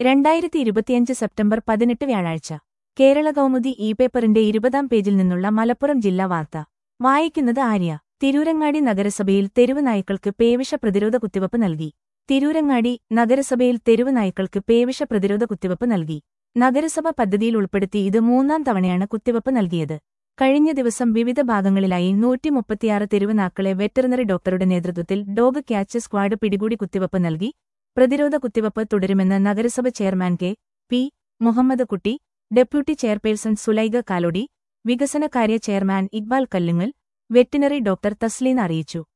രണ്ടായിരത്തി ഇരുപത്തിയഞ്ച് സെപ്റ്റംബർ പതിനെട്ട് വ്യാഴാഴ്ച കേരള കൗമുദി ഇ പേപ്പറിന്റെ ഇരുപതാം പേജിൽ നിന്നുള്ള മലപ്പുറം ജില്ലാ വാർത്ത വായിക്കുന്നത് ആര്യ തിരൂരങ്ങാടി നഗരസഭയിൽ തെരുവ് നായ്ക്കൾക്ക് പേവിഷ പ്രതിരോധ കുത്തിവപ്പ് നൽകി തിരൂരങ്ങാടി നഗരസഭയിൽ തെരുവ് നായ്ക്കൾക്ക് പേവിഷ പ്രതിരോധ കുത്തിവപ്പ് നൽകി നഗരസഭ പദ്ധതിയിൽ ഉൾപ്പെടുത്തി ഇത് മൂന്നാം തവണയാണ് കുത്തിവപ്പ് നൽകിയത് കഴിഞ്ഞ ദിവസം വിവിധ ഭാഗങ്ങളിലായി നൂറ്റി മുപ്പത്തിയാറ് തെരുവ് നാക്കളെ വെറ്ററിനറി ഡോക്ടറുടെ നേതൃത്വത്തിൽ ഡോഗ് ക്യാച്ച് സ്ക്വാഡ് പിടികൂടി കുത്തിവപ്പ് നൽകി പ്രതിരോധ കുത്തിവപ്പ് തുടരുമെന്ന് നഗരസഭ ചെയർമാൻ കെ പി മുഹമ്മദ് കുട്ടി ഡെപ്യൂട്ടി ചെയർപേഴ്സൺ സുലൈഗ കാലോടി വികസനകാര്യ chairman Iqbal Kallungal veterinary doctor Thasleen അറിയിച്ചു